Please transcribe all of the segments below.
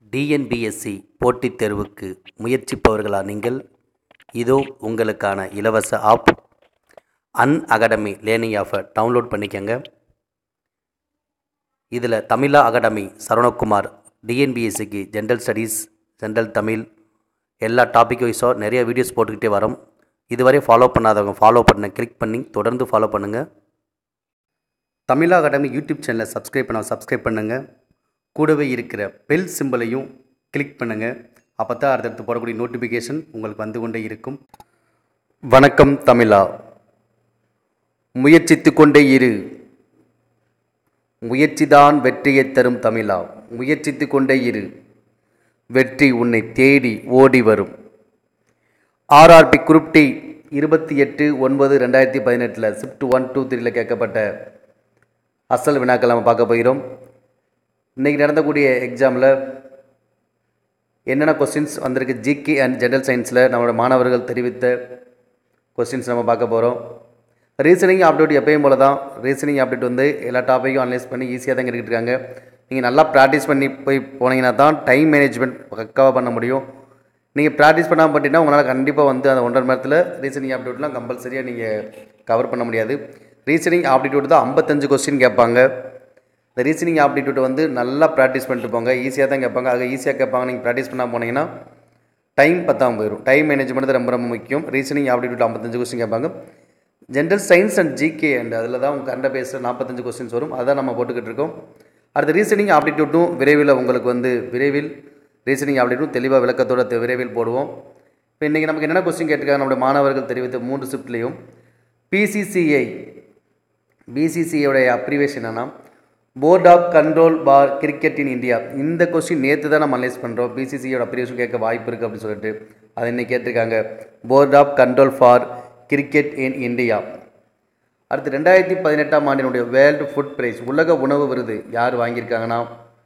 TNPSC போட்டித் தேர்வுக்கு முயற்சிப்பவர்களா நீங்கள் இதோ உங்களுக்கான இலவச ஆப் அன் அகாடமி லேர்னிங் ஆஃபை டவுன்லோட் பண்ணிக்கங்க இதில் தமிழா அகாடமி சரவணகுமார் டிஎன்பிஎஸ்சிக்கு ஜென்ரல் ஸ்டடீஸ் ஜென்ரல் தமிழ் எல்லா டாபிக் வைஸாக நிறைய வீடியோஸ் போட்டுக்கிட்டே வரோம் இதுவரை ஃபாலோ பண்ணாதவங்க ஃபாலோ பண்ண கிளிக் பண்ணி தொடர்ந்து ஃபாலோ பண்ணுங்கள் தமிழா அகாடமி யூடியூப் சேனலை சப்ஸ்கிரைப் பண்ண சப்ஸ்கிரைப் பண்ணுங்கள் கூடவே இருக்கிற பெல் சிம்பிளையும் கிளிக் பண்ணுங்கள் அப்போ தான் அடுத்தடுத்து போடக்கூடிய நோட்டிஃபிகேஷன் உங்களுக்கு வந்து கொண்டே இருக்கும் வணக்கம் தமிழா முயற்சித்து கொண்டே இரு முயற்சிதான் வெற்றியை தரும் தமிழா முயற்சித்து கொண்டே இரு வெற்றி உன்னை தேடி ஓடி வரும் ஆர்ஆர்பி குரூப் டி இருபத்தி எட்டு ஒன்பது ரெண்டாயிரத்தி பதினெட்டில் ஷிஃப்ட் ஒன் டூ த்ரீல கேட்கப்பட்ட அசல் வினாக்கள் நம்ம பார்க்க போகிறோம் இன்றைக்கி நடந்தக்கூடிய எக்ஸாமில் என்னென்ன கொஸ்டின்ஸ் வந்திருக்கு ஜிகே அண்ட் ஜென்ரல் சயின்ஸில் நம்மளோட மாணவர்கள் தெரிவித்த கொஸ்டின்ஸ் நம்ம பார்க்க போகிறோம் ரீசனிங் அப்டேட் எப்பயும் போல தான் ரீசனிங் அப்டேட் வந்து எல்லா டாப்பிக்கும் அனலைஸ் பண்ணி ஈஸியாக தான் கேட்டுக்கிட்டு இருக்காங்க நீங்கள் நல்லா ப்ராக்டிஸ் பண்ணி போய் போனீங்கன்னா தான் டைம் மேனேஜ்மெண்ட் பக்காவாக பண்ண முடியும் நீங்கள் ப்ராக்டிஸ் பண்ணாமல் பண்ணிட்டீங்கன்னா உங்களால் கண்டிப்பாக வந்து அந்த ஒன்றரை மணி நேரத்தில் ரீசனிங் ஆப்டிடியூட்லாம் கம்பல்சரியாக நீங்கள் கவர் பண்ண முடியாது ரீசனிங் ஆப்டிடியூட் தான் ஐம்பத்தஞ்சு கொஸ்டின் கேட்பாங்க இந்த ரீசனிங் ஆப்டிடியூட் வந்து நல்லா ப்ராக்டிஸ் பண்ணிட்டு போங்க ஈஸியாக தான் கேட்பாங்க ஆக ஈஸியாக கேட்பாங்க நீங்கள் ப்ராக்டிஸ் பண்ணால் போனீங்கன்னா டைம் பத்தாமல் போயிடும் டைம் மேனேஜ்மெண்ட் தான் ரொம்ப ரொம்ப முக்கியம் ரீசனிங் ஆப்டிடியூட் ஐம்பத்தஞ்சு கொஸ்டின் கேட்பாங்க general science and GK and அதில் தான் உங்கள் கண்ட பேசுகிற நாற்பத்தஞ்சு கொஸ்டின்ஸ் வரும் அதான் நம்ம போட்டுக்கிட்டு இருக்கோம் அடுத்த ரீசனிங் ஆப்டிடியூட்டும் விரைவில் உங்களுக்கு வந்து விரைவில் ரீசனிங் ஆப்டிடியூட் தெளிவாக விளக்கத்தோட தெ- விரைவில் போடுவோம் இப்போ இன்றைக்கி நமக்கு என்னென்ன கொஸ்டின் கேட்டிருக்காங்க நம்முடைய மாணவர்கள் தெரிவித்த மூன்று ஷிஃப்ட்லேயும் பிசிசிஐ பிசிசிஐயோடைய அப்ரிவேஷன் என்னன்னா board of control for cricket in India இந்த கொஸ்டின் நேற்று தான் நம்ம அனலைஸ் பண்ணுறோம் பிசிசியோட அப்ரிவேஷன் கேட்க வாய்ப்பு இருக்குது அப்படின்னு சொல்லிட்டு அதை இன்னைக்கு கேட்டிருக்காங்க board of control for cricket in India அடுத்து ரெண்டாயிரத்தி பதினெட்டாம் ஆண்டினுடைய வேர்ல்டு ஃபுட் பிரைஸ் உலக உணவு விருது யார் வாங்கியிருக்காங்கன்னா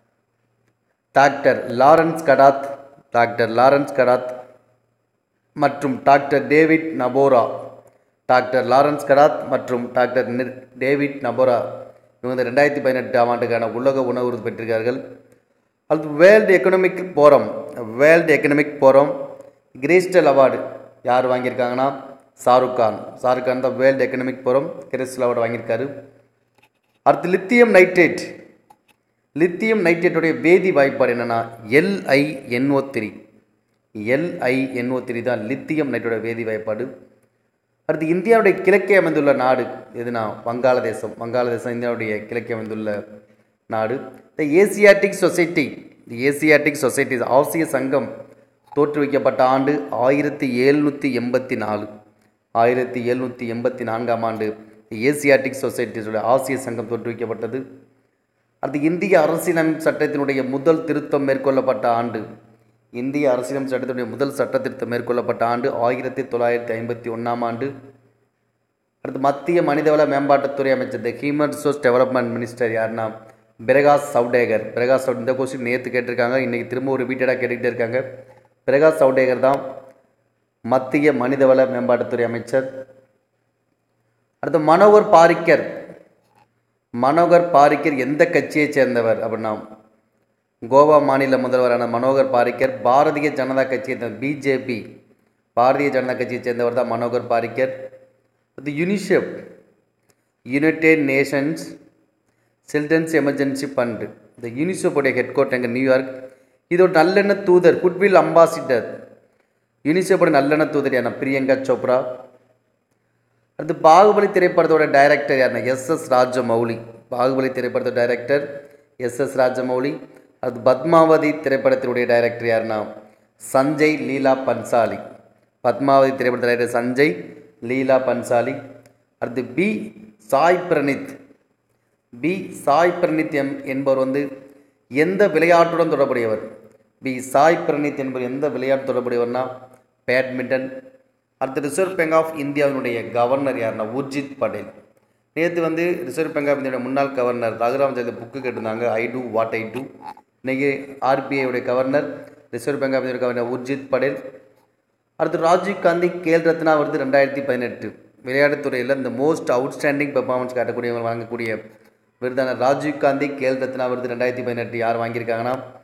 doctor Lawrence Haddad doctor Lawrence Haddad மற்றும் doctor David Nabarro doctor Lawrence Haddad மற்றும் டாக்டர் நிர் டேவிட் நபோரா இவங்க இந்த ரெண்டாயிரத்தி பதினெட்டாம் ஆண்டுக்கான உலக உணவு விருது பெற்றிருக்கார்கள் அடுத்து world economic forum world economic forum crystal award யார் வாங்கியிருக்காங்கன்னா ஷாருக் கான் ஷாருக் கான் தான் world economic forum crystal award வாங்கியிருக்காரு அடுத்து லித்தியம் நைட்ரேட் லித்தியம் நைட்ரேட்டுடைய வேதி வாய்ப்பாடு என்னென்னா எல்ஐஎன்ஓ த்ரீ எல்ஐஎன்ஓ த்ரீ தான் லித்தியம் நைட்ரோட வேதி வாய்ப்பாடு அடுத்து இந்தியாவுடைய கிழக்கே அமைந்துள்ள நாடு எதுனா வங்காளதேசம் வங்காளதேசம் இந்தியாவுடைய கிழக்கே அமைந்துள்ள நாடு the Asiatic society the Asiatic society ஆசிய சங்கம் தோற்றுவிக்கப்பட்ட ஆண்டு ஆயிரத்தி எழுநூற்றி எண்பத்தி நாலு ஆயிரத்தி எழுநூற்றி எண்பத்தி நான்காம் ஆண்டு ஏசியாட்டிக் சொசைட்டிஸோட ஆசிய சங்கம் தோற்றுவிக்கப்பட்டது அடுத்து இந்திய அரசியலமைப்பு சட்டத்தினுடைய முதல் திருத்தம் மேற்கொள்ளப்பட்ட ஆண்டு இந்திய அரசியலமைப்பு சட்டத்தினுடைய முதல் சட்ட திருத்தம் மேற்கொள்ளப்பட்ட ஆண்டு ஆயிரத்தி தொள்ளாயிரத்தி ஐம்பத்தி ஒன்றாம் ஆண்டு அடுத்து மத்திய மனிதவள மேம்பாட்டுத்துறை அமைச்சர் the human resource development minister யாருன்னா பிரகாஷ் சவுடேகர் பிரகாஷ் சவுட் இந்த கொஸ்டின் நேற்று கேட்டிருக்காங்க இன்றைக்கி திரும்ப ஒரு ரிப்பீட்டடாக கேட்டுக்கிட்டே இருக்காங்க பிரகாஷ் சவுடேகர் தான் மத்திய மனிதவள மேம்பாட்டுத்துறை அமைச்சர் அடுத்து மனோகர் பாரிக்கர் மனோகர் பாரிக்கர் எந்த கட்சியைச் சேர்ந்தவர் அப்படின்னா கோவா மாநில முதல்வரான மனோகர் பாரிக்கர் பாரதிய ஜனதா கட்சியை சேர்ந்த பிஜேபி பாரதிய ஜனதா கட்சியைச் சேர்ந்தவர் தான் மனோகர் பாரிக்கர் அது UNICEF united nations children's emergency fund இந்த யூனிசெஃபோடைய ஹெட் கோர்ட் எங்கே நியூயார்க் இதோட நல்லெண்ண தூதர் குட்வில் அம்பாசிடர் யூனிசெஃபோட நல்லெண்ண தூதர் யாருன்னா பிரியங்கா சோப்ரா அடுத்து பாகுபலி திரைப்படத்தோட டைரக்டர் யாருன்னா எஸ் எஸ் ராஜமௌலி பாகுபலி திரைப்படத்தோட டைரக்டர் எஸ் எஸ் ராஜமௌலி அடுத்து பத்மாவதி திரைப்படத்தினுடைய டைரக்டர் யாருன்னா சஞ்சய் லீலா பன்சாலி பத்மாவதி திரைப்பட டைரக்டர் சஞ்சய் லீலா பன்சாலி அடுத்து பி சாய் பிரணீத் பி சாய் பிரணீத் எம் என்பவர் வந்து எந்த விளையாட்டுடன் தொடர்புடையவர் பி சாய் பிரணீத் என்பவர் எந்த விளையாட்டு தொடர்புடையவர்னா பேட்மிண்டன் அடுத்து ரிசர்வ் பேங்க் ஆஃப் இந்தியாவினுடைய கவர்னர் யாருன்னா உர்ஜித் பட்டேல் நேற்று வந்து ரிசர்வ் பேங்க் ஆஃப் இந்தியாவுடைய முன்னாள் கவர்னர் ரகுராம் ஜெயலலிதா புக்கு கேட்டிருந்தாங்க I do what I do இன்றைக்கி RBI governor reserve bank of India governor Urjit Patel அடுத்து ராஜீவ் காந்தி கேல் ரத்னா விருது ரெண்டாயிரத்தி பதினெட்டு விளையாட்டுத்துறையில் இந்த மோஸ்ட் அவுட்ஸ்டாண்டிங் பெர்ஃபார்மன்ஸ் காட்டக்கூடியவங்க வழங்கக்கூடிய விருதான ராஜீவ் காந்தி கேல் ரத்னா விருது ரெண்டாயிரத்தி பதினெட்டு யார் வாங்கியிருக்காங்கன்னா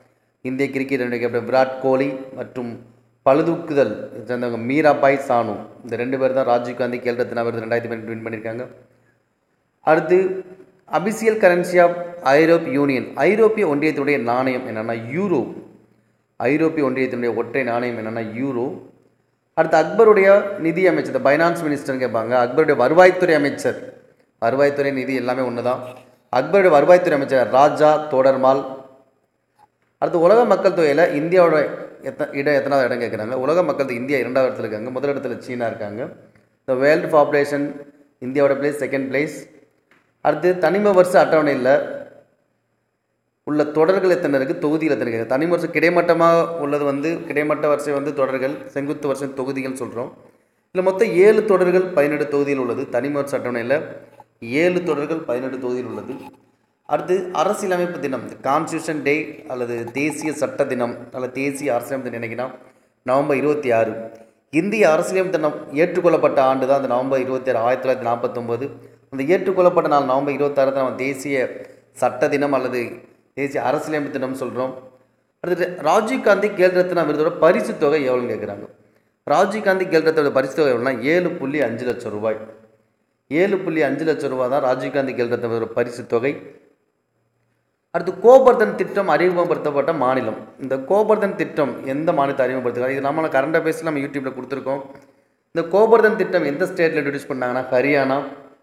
இந்திய கிரிக்கெட் அணியுடைய கேப்டன் விராட் கோலி மற்றும் பழுதூக்குதல் சேர்ந்தவங்க மீராபாய் சானு இந்த ரெண்டு பேர் தான் ராஜீவ்காந்தி கேல் ரத்னா விருது ரெண்டாயிரத்தி பதினெட்டு வின் பண்ணியிருக்காங்க அடுத்து official currency of European union ஐரோப்பிய ஒன்றியத்தினுடைய நாணயம் என்னென்னா யூரோ ஐரோப்பிய ஒன்றியத்தினுடைய ஒற்றை நாணயம் என்னென்னா யூரோ அடுத்து அக்பருடைய நிதி அமைச்சர் இந்த பைனான்ஸ் மினிஸ்டர்னு கேட்பாங்க அக்பருடைய வருவாய்த்துறை அமைச்சர் வருவாய்த்துறை நிதி எல்லாமே ஒன்று தான் அக்பருடைய வருவாய்த்துறை அமைச்சர் ராஜா தோடர்மால் அடுத்து உலக மக்கள் தொகையில் இந்தியாவோட எத்த இடம் எத்தனாவது இடம் கேட்குறாங்க உலக மக்கள் தொகை இந்தியா இரண்டாவது இடத்துல இருக்காங்க முதல் இடத்துல சீனா இருக்காங்க இந்த வேர்ல்டு பாப்புலேஷன் இந்தியாவோட பிளேஸ் செகண்ட் பிளேஸ் அடுத்து தனிம வருஷ அட்டவணையில் உள்ள தொடர்கள் எத்தனை இருக்குது தொகுதிகள் எத்தனை இருக்குது தனி வருஷம் கிடைமட்டமாக உள்ளது வந்து கிடைமட்ட வரிசை வந்து தொடர்கள் செங்குத்து வருஷம் தொகுதிகள் சொல்கிறோம் இதில் மொத்தம் ஏழு தொடர்கள் பதினெட்டு தொகுதியில் உள்ளது தனி வருஷ அட்டவணையில் ஏழு தொடர்கள் பதினெட்டு தொகுதியில் உள்ளது அடுத்து அரசியலமைப்பு தினம் கான்ஸ்டியூஷன் டே அல்லது தேசிய சட்ட தினம் அல்லது தேசிய அரசியலமைப்பு தினம் நினைக்கிறோம் நவம்பர் இருபத்தி ஆறு இந்திய அரசியலமைப்பு தினம் ஏற்றுக்கொள்ளப்பட்ட ஆண்டு தான் அந்த நவம்பர் இருபத்தி ஆறு ஆயிரத்தி தொள்ளாயிரத்தி நாற்பத்தொம்போது அந்த ஏற்றுக்கொள்ளப்பட்ட நாள் நவம்பர் இருபத்தாறு தான் நம்ம தேசிய சட்ட தினம் அல்லது தேசிய அரசியலமைப்பு தினம் சொல்கிறோம் அடுத்து ராஜீவ்காந்தி கேல் ரத்னா விருதோட பரிசு தொகை எவ்வளோன்னு கேட்குறாங்க ராஜீவ்காந்தி கேல் ரத்னோட பரிசு தொகை எவ்வளோனா ஏழு புள்ளி அஞ்சு லட்சம் ரூபாய் ஏழு புள்ளி அஞ்சு லட்சம் ரூபாய் தான் ராஜீவ்காந்தி கேல் ரத்ன விருதோட பரிசு தொகை அடுத்து கோபர்தன் திட்டம் அறிமுகப்படுத்தப்பட்ட மாநிலம் இந்த கோபர்தன் திட்டம் எந்த மாநிலத்தை அறிமுகப்படுத்துகிறாங்க இது நம்ம கரண்ட் அஃபேர்ஸில் நம்ம யூடியூப்பில் கொடுத்துருக்கோம் இந்த கோபர்தன் திட்டம் எந்த ஸ்டேட்டில் இன்ட்ரடியூஸ் பண்ணாங்கன்னா ஹரியானா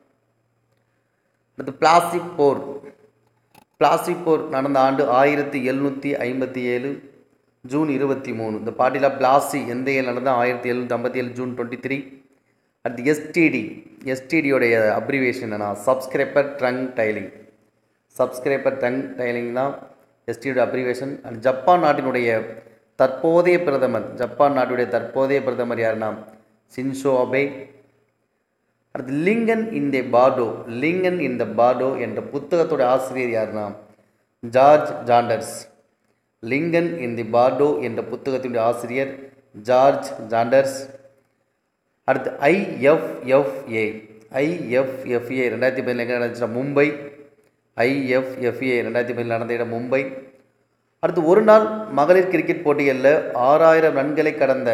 அடுத்து பிளாஸ்டிக் போர் பிளாஸ்டிக் போர் நடந்த ஆண்டு ஆயிரத்தி எழுநூற்றி ஐம்பத்தி ஏழு ஜூன் இருபத்தி மூணு இந்த பாட்டியில் பிளாஸ்டி எந்த ஏழு நடந்த ஆயிரத்தி எழுநூற்றி ஐம்பத்தி ஏழு ஜூன் டுவெண்ட்டி த்ரீ அடுத்து எஸ்டிடி எஸ்டிடியோடைய அப்ரிவேஷன் என்னன்னா subscriber trunk dialling subscriber trunk dialling தான் எஸ்டியோட அப்ரிவேஷன் அண்ட் ஜப்பான் நாட்டினுடைய தற்போதைய பிரதமர் ஜப்பான் நாட்டுடைய தற்போதைய பிரதமர் யாருன்னா சின்சோ அபே அடுத்து Lincoln in the Bardo Lincoln in the Bardo என்ற புத்தகத்தோட ஆசிரியர் யாருன்னா George Saunders Lincoln in the Bardo என்ற புத்தகத்தினுடைய ஆசிரியர் ஜார்ஜ் ஜாண்டர்ஸ் அடுத்து ஐஎஃப்எஃப்ஏ ஐஎஃப்எஃப்ஏ ரெண்டாயிரத்தி பதினேழு எங்கே நடந்துச்சுன்னா மும்பை ஐஎஃப்எஃப்ஏ ரெண்டாயிரத்தி பதினேழு நடந்த இடம் மும்பை அடுத்து ஒரு நாள் மகளிர் கிரிக்கெட் போட்டிகளில் ஆறாயிரம் ரன்களை கடந்த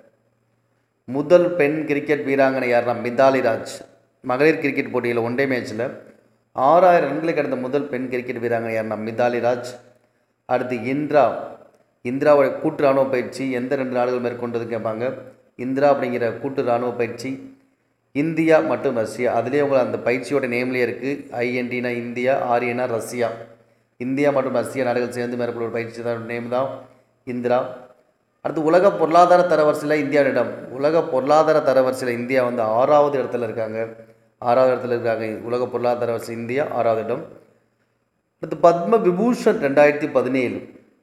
முதல் பெண் கிரிக்கெட் வீராங்கனை யாருன்னா மிதாலி ராஜ் மகளிர் கிரிக்கெட் போட்டியில் ஒன்டே மேட்ச்சில் ஆறாயிரம் ரன்களை கடந்த முதல் பெண் கிரிக்கெட் வீராங்கனை யாருன்னா மிதாலி ராஜ் அடுத்து இந்திரா இந்திராவோட கூட்டு இராணுவ பயிற்சி எந்த ரெண்டு நாடுகள் மேற்கொண்டது கேட்பாங்க இந்திரா அப்படிங்கிற கூட்டு இராணுவ பயிற்சி இந்தியா மற்றும் ரஷ்யா அதுலேயே உங்களுக்கு அந்த பயிற்சியோட நேம்லேயே இருக்குது ஐஎன்டினா இந்தியா ஆரியனா ரஷ்யா இந்தியா மற்றும் ரஷ்யா நாடுகள் சேர்ந்து மேற்கொள்ள ஒரு பயிற்சி தான் நேம் தான் இந்திரா அடுத்து உலக பொருளாதார தரவரிசையில் இந்தியாவிடம் உலக பொருளாதார தரவரிசையில் இந்தியா வந்து ஆறாவது இடத்துல இருக்காங்க ஆறாவது இடத்துல இருக்காங்க உலக பொருளாதார வரிசை இந்தியா ஆறாவது இடம் அடுத்து பத்ம விபூஷன் ரெண்டாயிரத்தி பதினேழு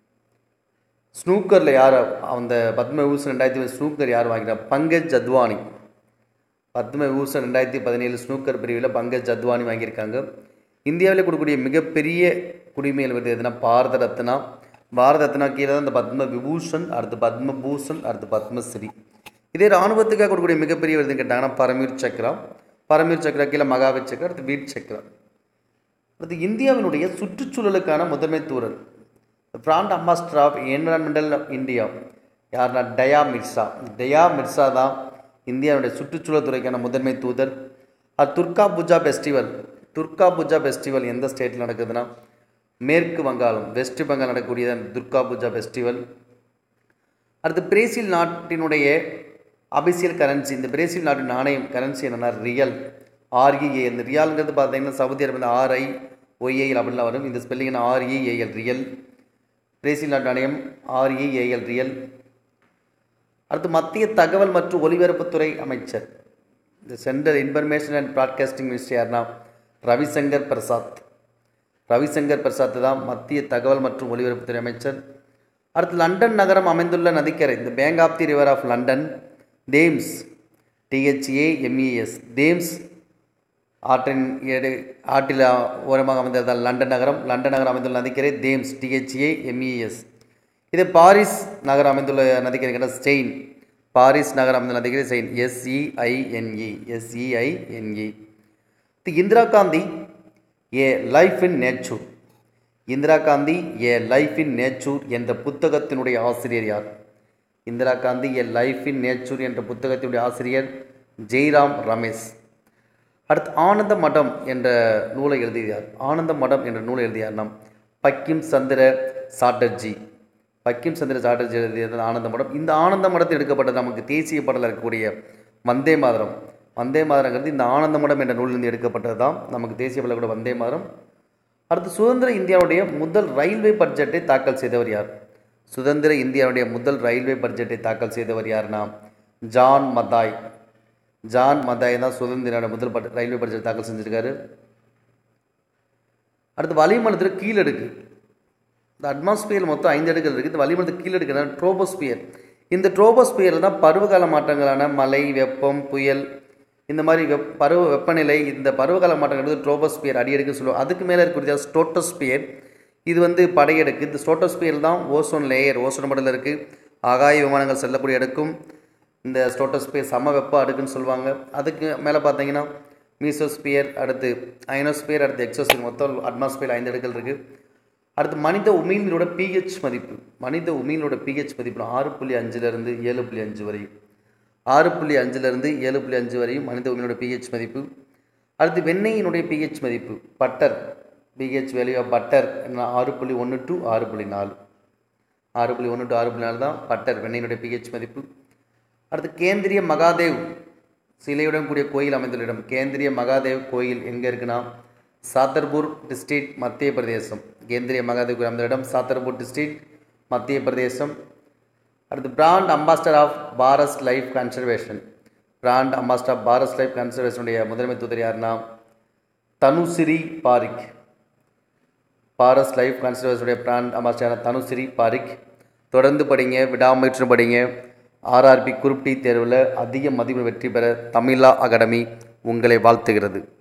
ஸ்னூக்கரில் யார் அந்த பத்ம விபூஷன் ரெண்டாயிரத்தி ஸ்னூக்கர் யார் வாங்கினா பங்கஜ் அத்வானி பத்ம விபூஷன் ரெண்டாயிரத்தி பதினேழு ஸ்னூக்கர் பிரிவில் பங்கஜ் அத்வானி வாங்கியிருக்காங்க இந்தியாவில் கொடுக்கக்கூடிய மிகப்பெரிய குடிமையில் விருது எதுனா பாரத ரத்னா பாரத ரத்னா கீழே தான் இந்த பத்ம விபூஷன் அடுத்து பத்ம பூஷன் அடுத்து பத்மஸ்ரீ இதே இராணுவத்துக்காக கொடுக்கக்கூடிய மிகப்பெரிய விருதுன்னு கேட்டாங்கன்னா பரமீர் சக்ரா பரமீர் சக்ரா கீழே மகாவீர் சக்ரா அடுத்து வீர் சக்ரா அடுத்து இந்தியாவினுடைய சுற்றுச்சூழலுக்கான முதன்மை தூரல் brand ambassador of environmental India யாருன்னா டயா மிர்சா டயா மிர்சா தான் இந்தியாவுடைய சுற்றுச்சூழல் துறைக்கான முதன்மை தூதர் அது துர்கா பூஜா ஃபெஸ்டிவல் துர்கா பூஜா ஃபெஸ்டிவல் எந்த ஸ்டேட்டில் நடக்குதுன்னா மேற்கு வங்காளம் வெஸ்ட் பெங்கால் நடக்கக்கூடிய துர்கா பூஜா ஃபெஸ்டிவல் அடுத்து பிரேசில் நாட்டினுடைய அபிசியல் கரன்சி இந்த பிரேசில் நாட்டின் நாணயம் கரன்சி என்னென்னா ரியல் ஆர்இஏ இந்த ரியால்ங்கிறது பார்த்தீங்கன்னா சவுதி அரேபியா ஆர்ஐ ஒய்ஏஎல் அப்படின்லாம் வரும் இந்த ஸ்பெல்லிங் ஆர்இஏஎல் ரியல் பிரேசில் நாட்டு நாணயம் ஆர்இஏஎல் ரியல் அடுத்து மத்திய தகவல் மற்றும் ஒலிபரப்புத்துறை அமைச்சர் இந்த central information and broadcasting minister யாருன்னா ரவிசங்கர் பிரசாத் ரவிசங்கர் பிரசாத் தான் மத்திய தகவல் மற்றும் ஒலிபரப்புத்துறை அமைச்சர் அடுத்து லண்டன் நகரம் அமைந்துள்ள நதிக்கரை இந்த bank of the river of London Thames THA MES Thames ஆற்றின் எடு ஆற்றில் ஓரமாக அமைந்ததால் லண்டன் நகரம் லண்டன் நகரம் அமைந்துள்ள நதிக்கரை தேம்ஸ் டிஹெச்ஏ எம்இஎஸ் இது பாரிஸ் நகரம் அமைந்துள்ள நதிக்கரை கேட்டால் ஸ்டெயின் பாரிஸ் நகரம் அமைந்துள்ள நதிக்கரை Seine SEINE SEINE the Indira Gandhi a life in nature Indira Gandhi a life in nature என்ற புத்தகத்தினுடைய ஆசிரியர் யார் Indira Gandhi a life in nature என்ற புத்தகத்தினுடைய ஆசிரியர் ஜெய்ராம் ரமேஷ் அடுத்து ஆனந்த மடம் என்ற நூலை எழுதியார் ஆனந்த மடம் என்ற நூலை எழுதியார் நாம் பக்கிம் சந்திர சாட்டர்ஜி பக்கிம் சந்திர சாட்டர்ஜி எழுதியது ஆனந்த மடம் இந்த ஆனந்த மடத்தில் எடுக்கப்பட்டது நமக்கு தேசிய பாடலில் இருக்கக்கூடிய வந்தே மாதரம் வந்தே மாதரங்கிறது இந்த ஆனந்த மடம் என்ற நூலிலிருந்து எடுக்கப்பட்டது தான் நமக்கு தேசிய பாடல் கூட வந்தே மாதரம் அடுத்து சுதந்திர இந்தியாவுடைய முதல் ரயில்வே பட்ஜெட்டை தாக்கல் செய்தவர் யார் சுதந்திர இந்தியாவுடைய முதல் ரயில்வே பட்ஜெட்டை தாக்கல் செய்தவர் யார்னா ஜான் மதாய் ஜான் மதாய் தான் சுதந்திர முதல் பட் ரயில்வே பட்ஜெட் தாக்கல் செஞ்சுருக்காரு அடுத்து வளிமண்டலத்தில் கீழடுக்கு இந்த அட்மாஸ்பியர் மொத்தம் ஐந்து அடுக்குகள் இருக்குது இந்த வளிமண்டலத்துக்கு கீழடுக்கு ட்ரோபோஸ்பியர் இந்த ட்ரோபோஸ்பியரில் தான் பருவகால மாற்றங்களான மழை வெப்பம் புயல் இந்த மாதிரி வெப் பருவ வெப்பநிலை இந்த பருவகால மாற்றங்கள் ட்ரோபோஸ்பியர் அடியடுக்கு சொல்லுவோம் அதுக்கு மேலே இருக்கக்கூடிய ஸ்டோட்டோஸ்பியர் இது வந்து படையடுக்கு இந்த ஸ்டோட்டோஸ்பியர் தான் ஓசோன் லேயர் ஓசோன் மடலில் இருக்குது ஆகாய விமானங்கள் செல்லக்கூடிய அடுக்கும் இந்த ஸ்டோட்டோஸ்பியர் சம வெப்ப அடுக்குன்னு சொல்லுவாங்க அதுக்கு மேலே பார்த்தீங்கன்னா மீசோஸ்பியர் அடுத்து அயனோஸ்பியர் அடுத்து எக்ஸோஸ்பியர் மொத்தம் அட்மாஸ்பியர் ஐந்து அடுக்கள் இருக்குது அடுத்து மனித உமிழ்நீரோட பிஹெச் மதிப்பு மனித உமிழ்நீரோட பிஹெச் மதிப்பு ஆறு புள்ளி அஞ்சுலேருந்து ஏழு புள்ளி அஞ்சு வரையும் ஆறு புள்ளி அஞ்சுலேருந்து ஏழு புள்ளி அஞ்சு வரையும் மனித உமிழ்நீரோட பிஹெச் மதிப்பு அடுத்து வெண்ணெயினுடைய பிஹெச் மதிப்பு butter pH value of butter ஆறு புள்ளி ஒன்று டு ஆறு புள்ளி நாலு ஆறு புள்ளி ஒன்று டு ஆறு புள்ளி நாலு தான் பட்டர் வெண்ணெயினுடைய பிஹெச் மதிப்பு அடுத்து கேந்திரிய மகாதேவ் சிலையுடன் கூடிய கோயில் அமைந்துள்ள இடம் கேந்திரிய மகாதேவ் கோயில் எங்கே இருக்குன்னா சாத்தர்பூர் டிஸ்ட்ரிக்ட் மத்திய பிரதேசம் கேந்திரிய மகாதேவ் கோயில் அமைந்த இடம் சாத்தர்பூர் டிஸ்ட்ரிக்ட் மத்திய பிரதேசம் அடுத்து brand ambassador of forest life conservation brand ambassador of forest life கன்சர்வேஷனுடைய முதன்மை தூதர் யாருன்னா தனுசிரி பாரிக் பாரஸ் லைஃப் கன்சர்வேஷனுடைய பிராண்ட் அம்பாஸ்டர் தனுசிரி பாரிக் தொடர்ந்து படிங்க விடாமுயற்சி படிங்க ஆர்ஆர்பி குரூப் டி தேர்வில் அதிக மதிப்பு வெற்றி பெற தமிழா அகாடமி உங்களை வாழ்த்துகிறது